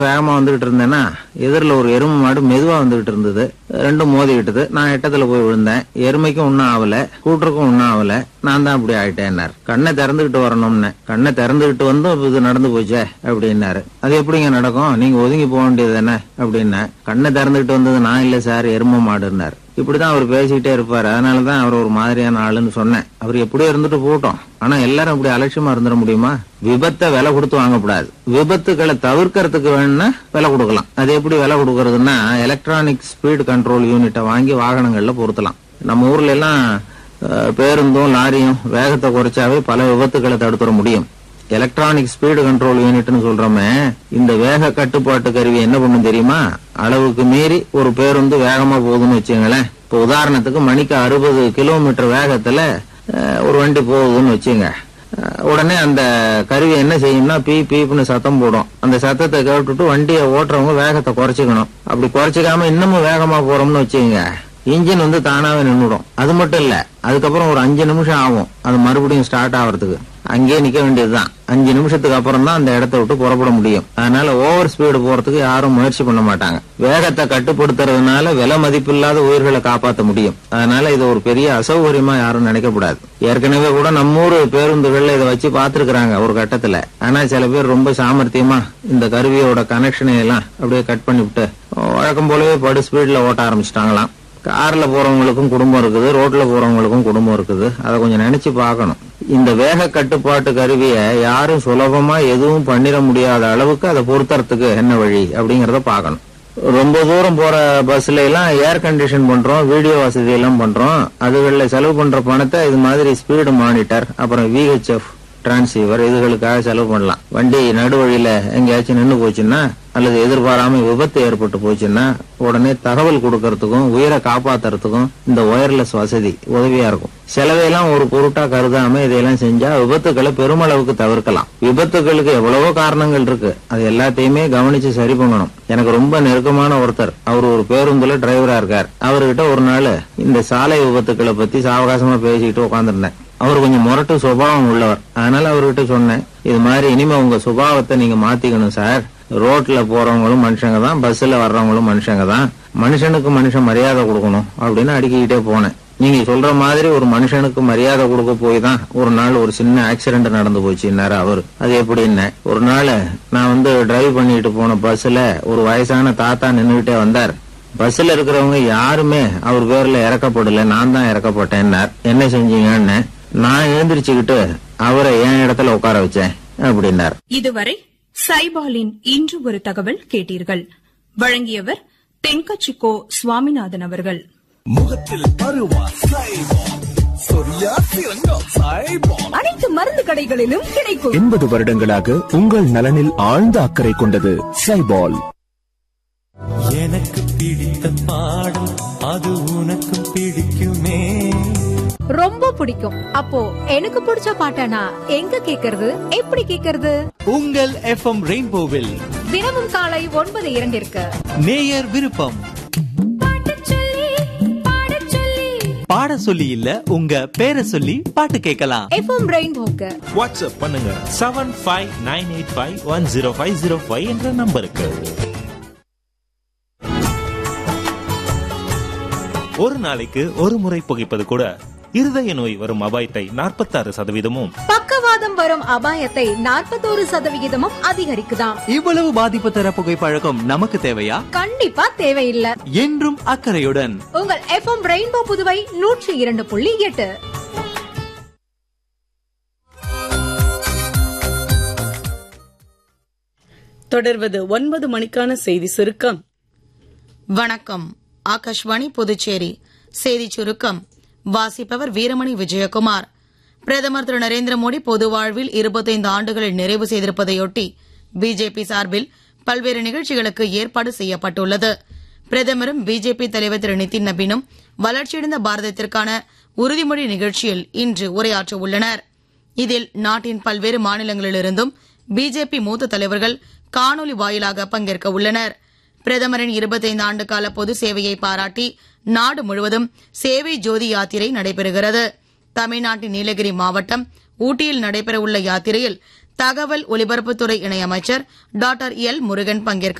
வேகமா வந்துகிட்டு இருந்தேன்னா எதிரில் ஒரு எருமை மாடு மெதுவா வந்துகிட்டு இருந்தது ரெண்டும் மோதிக்கிட்டது நான் எட்டத்துல போய் விழுந்தேன் எருமைக்கும் ஒன்னும் ஆகல ஸ்கூட்டருக்கும் ஒன்னும் ஆகல நான் தான் அப்படி ஆயிட்டேன்னாரு கண்ணை திறந்துகிட்டு வரணும்னு கண்ணை திறந்துகிட்டு வந்தும் இது நடந்து போச்சே அப்படின்னாரு அது எப்படிங்க நடக்கும் நீங்க ஒதுங்கி போக வேண்டியது என்ன அப்படின்னேன் கண்ணை திறந்துகிட்டு வந்தது நான் இல்ல சார் எருமை மாடுன்னாரு இப்படிதான் அவர் பேசிக்கிட்டே இருப்பாரு அதனாலதான் அவர் ஒரு மாதிரியான ஆளுன்னு சொன்னேன் அவர் எப்படியோ இருந்துட்டு போகட்டும் ஆனா எல்லாரும் இப்படி அலட்சியமா இருந்துட முடியுமா விபத்தை விலை கொடுத்து வாங்கக்கூடாது விபத்துகளை தவிர்க்கறதுக்கு வேணும்னா விலை கொடுக்கலாம் அது எப்படி விலை கொடுக்கறதுன்னா எலக்ட்ரானிக் ஸ்பீடு கண்ட்ரோல் யூனிட்டை வாங்கி வாகனங்கள்ல பொருத்தலாம் நம்ம ஊர்ல எல்லாம் அஹ், பேருந்தும் லாரியும் வேகத்தை குறைச்சாவே பல விபத்துகளை தடுத்துட முடியும் எலக்ட்ரானிக் ஸ்பீடு கண்ட்ரோல் யூனிட்னு சொல்றோமே இந்த வேக கட்டுப்பாட்டு கருவி என்ன பண்ணும் தெரியுமா அளவுக்கு மீறி ஒரு பேருந்து வேகமா போகுதுன்னு வச்சுங்களேன் இப்போ உதாரணத்துக்கு மணிக்கு அறுபது கிலோமீட்டர் வேகத்துல அஹ், ஒரு வண்டி போகுதுன்னு வச்சுங்க அஹ், உடனே அந்த கருவி என்ன செய்யும்னா பீ பீப்னு சத்தம் போடும் அந்த சத்தத்தை கேட்டுட்டு வண்டியை ஓட்டுறவங்க வேகத்தை குறைச்சிக்கணும் அப்படி குறைச்சிக்காம இன்னமும் வேகமா போறோம்னு வச்சுங்க இன்ஜின் வந்து தானாவே நின்னுடும் அது மட்டும் இல்ல அதுக்கப்புறம் ஒரு அஞ்சு நிமிஷம் ஆகும் அது மறுபடியும் ஸ்டார்ட் ஆகிறதுக்கு அங்கேயே நிக்க வேண்டியதுதான் அஞ்சு நிமிஷத்துக்கு அப்புறம் தான் அந்த இடத்த விட்டு புறப்பட முடியும் அதனால ஓவர் ஸ்பீடு போறதுக்கு யாரும் முயற்சி பண்ண மாட்டாங்க வேகத்தை கட்டுப்படுத்துறதுனால விலை மதிப்பில்லாத உயிர்களை காப்பாற்ற முடியும் அதனால இது ஒரு பெரிய அசௌகரியமா யாரும் நினைக்கக்கூடாது ஏற்கனவே கூட நம்ம ஊர் பேருந்துகள்ல இதை வச்சு பார்த்திருக்கிறாங்க ஒரு கட்டத்துல ஆனா சில பேர் ரொம்ப சாமர்த்தியமா இந்த கருவியோட கனெக்ஷனை எல்லாம் அப்படியே கட் பண்ணிவிட்டு வழக்கம் போலவே படு ஸ்பீட்ல ஓட்ட ஆரம்பிச்சிட்டாங்களாம் கார்ல போறவங்களுக்கும் குடும்பம் இருக்குது ரோட்ல போறவங்களுக்கும் குடும்பம் இருக்குது அதை கொஞ்சம் நினைச்சு பார்க்கணும் இந்த வேக கட்டுப்பாட்டு கருவியை யாரும் சுலபமா எதுவும் பண்ணிட முடியாத அளவுக்கு அதை பொருத்தறதுக்கு என்ன வழி அப்படிங்கறத பார்க்கணும் ரொம்ப தூரம் போற பஸ்ல எல்லாம் ஏர் கண்டிஷன் பண்றோம் வீடியோ வசதி எல்லாம் பண்றோம் அதுகள்ல செலவு பண்ற பணத்தை இது மாதிரி ஸ்பீடு மானிட்டர் அப்புறம் விஹெச்எஃப் டிரான்சீவர் இதுகளுக்காக செலவு பண்ணலாம் வண்டி நடுவழியில எங்கேயாச்சும் நின்னு போச்சுன்னா அல்லது எதிர்பாராம விபத்து ஏற்பட்டு போச்சுன்னா உடனே தகவல் கொடுக்கறதுக்கும் உயிரை காப்பாத்துறதுக்கும் இந்த ஒயர்லெஸ் வசதி உதவியா இருக்கும் செலவையெல்லாம் ஒரு பொருட்டா கருதாம இதையெல்லாம் செஞ்சா விபத்துக்களை பெருமளவுக்கு தவிர்க்கலாம் விபத்துகளுக்கு எவ்வளவோ காரணங்கள் இருக்கு அது எல்லாத்தையுமே கவனிச்சு சரி பண்ணணும் எனக்கு ரொம்ப நெருக்கமான ஒருத்தர் அவர் ஒரு பேருந்துல டிரைவரா இருக்கார் அவர்கிட்ட ஒரு நாள் இந்த சாலை விபத்துக்களை பத்தி சாவகாசமா பேசிக்கிட்டு உட்காந்துருந்தேன் அவர் கொஞ்சம் முரட்டு சுபாவம் உள்ளவர் அதனால அவர்கிட்ட சொன்னேன் இது மாதிரி இனிமே உங்க சுபாவத்தை நீங்க மாத்திக்கணும் சார் ரோட்ல போறவங்களும் மனுஷங்க தான் பஸ்ல வர்றவங்களும் மனுஷங்க தான் மனுஷனுக்கு மனுஷன் மரியாதை கொடுக்கணும் அப்படின்னு அடுக்கிக்கிட்டே போனேன் நீங்க சொல்ற மாதிரி ஒரு மனுஷனுக்கு மரியாதை கொடுக்க போய் தான் ஒரு நாள் ஒரு சின்ன ஆக்சிடென்ட் நடந்து போச்சுன்னாரு அவர் அது எப்படின்னு ஒரு நாள் நான் வந்து டிரைவ் பண்ணிட்டு போன பஸ்ல ஒரு வயசான தாத்தா நின்னுகிட்டே வந்தார் பஸ்ல இருக்கிறவங்க யாருமே அவர் பேர்ல இறக்கப்படல நான் தான் இறக்கப்பட்டேன்னார் என்ன செஞ்சீங்கன்னு நான் எழுந்திரிச்சுக்கிட்டு அவரை என் இடத்துல உட்கார வச்சேன் அப்படின்னார் இதுவரை சைபாலின் இன்று ஒரு தகவல் கேட்டீர்கள் வழங்கியவர் தென்கச்சிக்கோ சுவாமிநாதன் அவர்கள் முகத்தில் பருவா சைபால் சொரியா சிறங்கம் சைபால் அனைத்து மருந்து கடைகளிலும் கிடைக்கும் எண்பது வருடங்களாக உங்கள் நலனில் ஆழ்ந்த அக்கறை கொண்டது சைபால் எனக்கு பிடித்த பாடம் அது உனக்கு பிடிக்குமே ரொம்ப பிடிக்கும் அப்போ எனக்கு பிடிச்ச பாட்டனா எங்க கேக்குறது எப்படி கேக்குறது உங்கள் எஃப்எம் ரெயின்போவில் தினமும் காலை ஒன்பது இரண்டிற்கு நேயர் விருப்பம் பாட சொல்லி இல்ல உங்க பேரை சொல்லி பாட்டு கேட்கலாம் எஃப்எம் ரெயின்போக்கு வாட்ஸ்அப் பண்ணுங்க seven five nine eight five one zero five zero five என்ற நம்பருக்கு ஒரு நாளைக்கு ஒரு முறை புகைப்பது கூட இருதய நோய் வரும் அபாயத்தை நாற்பத்தாறு சதவீதமும் பக்கவாதம் வரும் அபாயத்தை நாற்பத்தோரு சதவிகிதமும் அதிகரிக்குதாம் இவ்வளவு பாதிப்பு தர புகைப்பழக்கம் நமக்கு தேவையா கண்டிப்பா தேவையில்லை என்றும் அக்கறையுடன் உங்கள் எஃப்எம் ரெயின்போ புதுவை நூற்றி இரண்டு புள்ளி எட்டு தொடர்வது ஒன்பது மணிக்கான செய்தி சுருக்கம் வணக்கம் ஆகாஷ்வாணி புதுச்சேரி செய்தி சுருக்கம் வாசிப்பவர் வீரமணி விஜயகுமார் பிரதமர் திரு நரேந்திர மோடி பொது வாழ்வில் இருபத்தைந்து ஆண்டுகளை நிறைவு செய்திருப்பதையொட்டி பிஜேபி சார்பில் பல்வேறு நிகழ்ச்சிகளுக்கு ஏற்பாடு செய்யப்பட்டுள்ளது பிரதமரும் பிஜேபி தலைவர் திரு நிதின் நபீனும் வளர்ச்சியடைந்த பாரதத்திற்கான உறுதிமொழி நிகழ்ச்சியில் இன்று உரையாற்ற உள்ளனர் இதில் நாட்டின் பல்வேறு மாநிலங்களிலிருந்தும் பிஜேபி மூத்த தலைவர்கள் காணொலி வாயிலாக பங்கேற்க உள்ளனர் பிரதமரின் இருபத்தைந்து ஆண்டு கால பொது சேவையை பாராட்டி நாடு முழுவதும் சேவை ஜோதி யாத்திரை நடைபெறுகிறது தமிழ்நாட்டின் நீலகிரி மாவட்டம் ஊட்டியில் நடைபெறவுள்ள யாத்திரையில் தகவல் ஒலிபரப்புத்துறை இணையமைச்சர் டாக்டர் எல் முருகன் பங்கேற்க